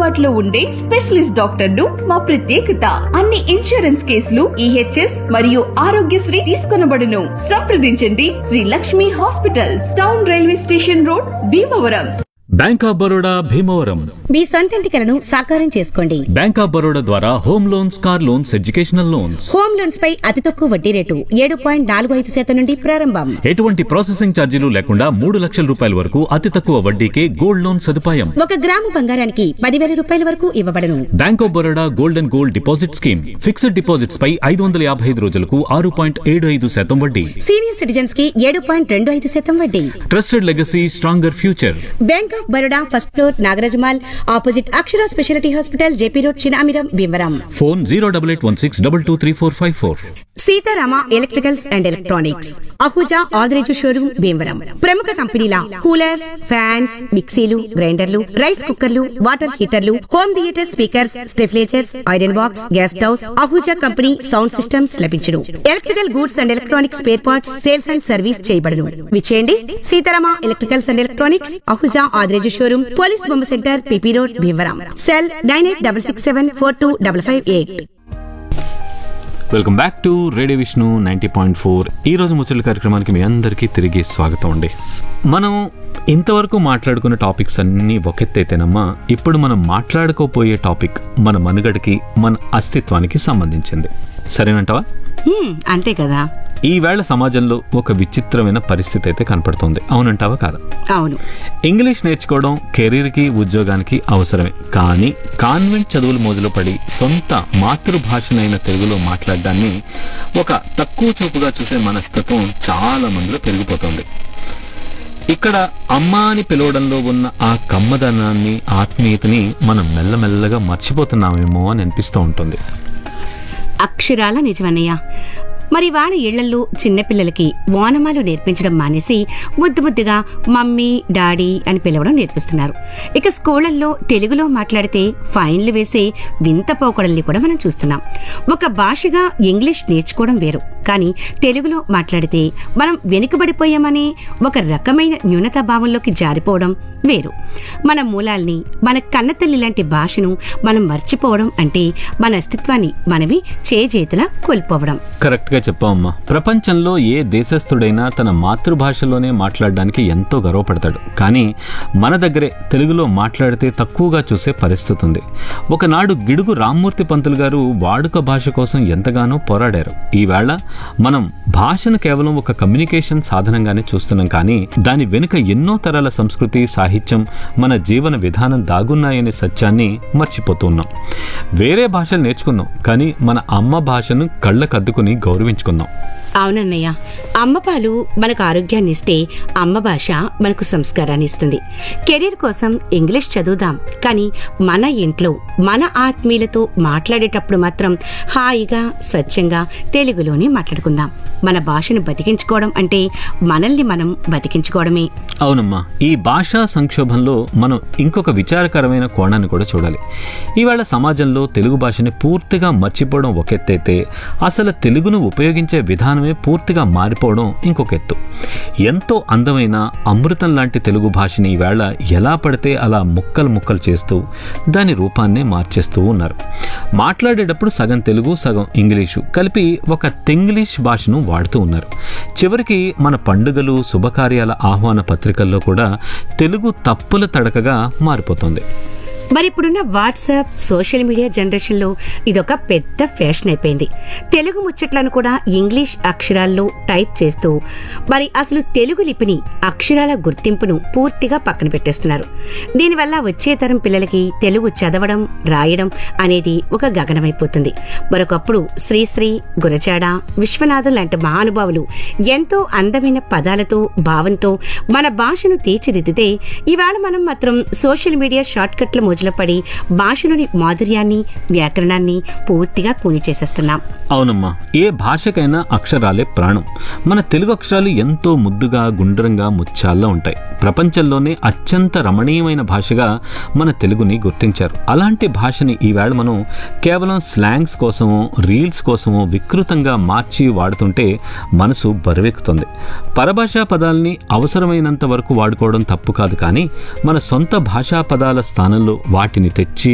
అందుబాటులో ఉండే స్పెషలిస్ట్ డాక్టర్లు మా ప్రత్యేకత అన్ని ఇన్సూరెన్స్ కేసులు ఈహెచ్ఎస్ మరియు ఆరోగ్యశ్రీ తీసుకొనబడును సంప్రదించండి Shri Lakshmi hospitals town railway station road Bhimavaram bank of Baroda Bhimavaram మీ సొంతింటి కలను సాకారం చేసుకోండి బ్యాంక్ ఆఫ్ బరోడా ద్వారా home loans car loans educational loans home loans పై అతి తక్కువ వడ్డీ రేటు ఏడు పాయింట్ నాలుగు ఐదు శాతం నుండి ప్రారంభం ఎటువంటి ప్రాసెసింగ్ ఛార్జీలు లేకుండా మూడు లక్షల రూపాయల వరకు అతి తక్కువ వడ్డీకే గోల్డ్ లోన్ సదుపాయం ఒక గ్రాము బంగారానికి పదివేల రూపాయల వరకు ఇవ్వబడను bank of Baroda gold and gold deposit scheme fixed deposits పై ఐదు వందల యాభై ఐదు రోజులకు ఆరు పాయింట్ ఏడు ఐదు శాతం వడ్డీ సీనియర్ సిటిజన్స్ కి ఏడు పాయింట్ రెండు ఐదు శాతం వడ్డీ trusted legacy stronger future bank of Baroda first floor Nagaraj mall opposite Akshara speciality hospital JP road Chinamiram Bhimavaram phone zero double eight one six double two three four five four Seetharama electricals and electronics Ahuja Adireju showroom Bhimavaram ప్రముఖ కంపెనీల coolers fans మిక్సీలు గ్రైండర్లు rice కుక్కర్లు water హీటర్లు home theatre speakers స్టెఫ్లేచర్స్ iron box gas stoves Ahuja company sound systems లభించును electrical goods and electronics spare parts sales and service చేయబడును విచేయండి Seetharama electricals and electronics Ahuja Adireju showroom police Bomma centre PP road Bhimavaram cell nine eight double six seven four two double five eight welcome back to radio Vishnu ninety point four ఈ రోజు ముచ్చట్ల కార్యక్రమానికి మీ అందరికీ తిరిగి స్వాగతం అండి మనం ఇంతవరకు మాట్లాడుకున్న టాపిక్స్ అన్నీ ఒకెత్తైతేనమ్మా ఇప్పుడు మనం మాట్లాడుకోపోయే టాపిక్ మన మనుగడకి మన అస్తిత్వానికి సంబంధించింది సరేనంటావా హ్మ్, అంతే కదా ఈవేళ సమాజంలో ఒక విచిత్రమైన పరిస్థితి అయితే కనపడుతోంది అవునంటావా కాదా అవును ఇంగ్లీష్ నేర్చుకోవడం కెరీర్కి ఉద్యోగానికి అవసరమే కానీ కాన్వెంట్ చదువుల మోజులో పడి సొంత మాతృభాషనైన తెలుగులో మాట్లాడడాన్ని ఒక తక్కువ చూపుగా చూసే మనస్తత్వం చాలా మందిలో పెరిగిపోతుంది ఇక్కడ అమ్మ అని పిలవడంలో ఉన్న ఆ కమ్మదనాన్ని ఆత్మీయతని మనం మెల్లమెల్లగా మర్చిపోతున్నామేమో అని అనిపిస్తూ ఉంటుంది అక్షరాల నిజమన్నయ్య మరి వాళ్ళ ఇళ్లలో చిన్నపిల్లలకి వానమాలు నేర్పించడం మానేసి ముద్దు ముద్దుగా మమ్మీ డాడీ అని పిలవడం నేర్పిస్తున్నారు ఇక స్కూళ్లలో తెలుగులో మాట్లాడితే ఫైన్లు వేసే వింత పోకడల్ని కూడా మనం చూస్తున్నాం ఒక భాషగా ఇంగ్లీష్ నేర్చుకోవడం వేరు కానీ తెలుగులో మాట్లాడితే మనం వెనుకబడిపోయామనే ఒక రకమైన న్యూనతా భావంలోకి జారిపోవడం వేరు మన మూలాల్ని మన కన్నతల్లి లాంటి భాషను మనం మర్చిపోవడం అంటే మన అస్తిత్వాన్ని మనవి చేజేతులా కోల్పోవడం కరెక్ట్గా చెప్పావమ్మా ప్రపంచంలో ఏ దేశస్థుడైనా తన మాతృభాషలోనే మాట్లాడడానికి ఎంతో గర్వపడతాడు కానీ మన దగ్గరే తెలుగులో మాట్లాడితే తక్కువగా చూసే పరిస్థితి ఉంది ఒకనాడు గిడుగు రామ్మూర్తి పంతులు గారు వాడుక భాష కోసం ఎంతగానో పోరాడారు ఈవేళ మనం భాషను కేవలం ఒక కమ్యూనికేషన్ సాధనంగానే చూస్తున్నాం కానీ దాని వెనుక ఎన్నో తరాల సంస్కృతి సాహిత్యం మన జీవన విధానం దాగున్నాయనే సత్యాన్ని మర్చిపోతున్నాం వేరే భాషలు నేర్చుకుందాం కానీ మన అమ్మ భాషను కళ్ళకద్దుకుని గౌరవించుకుందాం అవునన్నయ్య అమ్మ పాలు మనకు ఆరోగ్యాన్ని ఇస్తే అమ్మ భాష మనకు సంస్కారాన్ని ఇస్తుంది కెరీర్ కోసం ఇంగ్లీష్ చదువుదాం కానీ మన ఇంట్లో మన ఆత్మీయులతో మాట్లాడేటప్పుడు మాత్రం హాయిగా స్వచ్ఛంగా తెలుగులోనే మాట్లాడుకుందాం మన భాషను బతికించుకోవడం అంటే మనల్ని మనం బతికించుకోవడమే అవునమ్మా ఈ భాషా సంక్షోభంలో మనం ఇంకొక విచారకరమైన కోణాన్ని కూడా చూడాలి ఇవాళ సమాజంలో తెలుగు భాషని పూర్తిగా మర్చిపోవడం ఒక ఎత్తైతే అసలు తెలుగును ఉపయోగించే విధానమే పూర్తిగా మారిపోవడం ఇంకొక ఎత్తు ఎంతో అందమైన అమృతం లాంటి తెలుగు భాషని ఈవేళ ఎలా పడితే అలా ముక్కలు ముక్కలు చేస్తూ దాని రూపాన్నే మార్చేస్తూ ఉన్నారు మాట్లాడేటప్పుడు సగం తెలుగు సగం ఇంగ్లీషు కలిపి ఒక తెంగ్లీష్ భాషను వాడుతూ ఉన్నారు చివరికి మన పండుగలు శుభకార్యాల ఆహ్వాన పత్రికల్లో కూడా తెలుగు తప్పుల తడకగా మారిపోతుంది మరి ఇప్పుడున్న వాట్సాప్ సోషల్ మీడియా జనరేషన్లో ఇదొక పెద్ద ఫ్యాషన్ అయిపోయింది తెలుగు ముచ్చట్లను కూడా ఇంగ్లీష్ అక్షరాల్లో టైప్ చేస్తూ మరి అసలు తెలుగు లిపిని అక్షరాల గుర్తింపును పూర్తిగా పక్కన పెట్టేస్తున్నారు దీనివల్ల వచ్చే తరం పిల్లలకి తెలుగు చదవడం రాయడం అనేది ఒక గగనమైపోతుంది మరొకప్పుడు శ్రీశ్రీ గురచాడ విశ్వనాథం లాంటి మహానుభావులు ఎంతో అందమైన పదాలతో భావంతో మన భాషను తీర్చిదిద్దితే ఇవాళ మనం మాత్రం సోషల్ మీడియా షార్ట్ కట్ల మోజులో పడి భాషలోని మాధుర్యాన్ని వ్యాకరణాన్ని పూర్తిగా కూని చేసేస్తున్నాం అవునమ్మా ఏ భాషకైనా అక్షరాలే ప్రాణం మన తెలుగు అక్షరాలు ఎంతో ముద్దుగా గుండ్రంగా ముత్యాల్లో ఉంటాయి ప్రపంచంలోనే అత్యంత రమణీయమైన భాషగా మన తెలుగుని గుర్తించారు అలాంటి భాషని ఈవేళ మనం కేవలం స్లాంగ్స్ కోసమో రీల్స్ కోసమో వికృతంగా మార్చి వాడుతుంటే మనసు బరువెక్కుతుంది పరభాషా పదాల్ని అవసరమైనంత వరకు వాడుకోవడం తప్పు కాదు కానీ మన సొంత భాషా పదాల స్థానంలో వాటిని తెచ్చి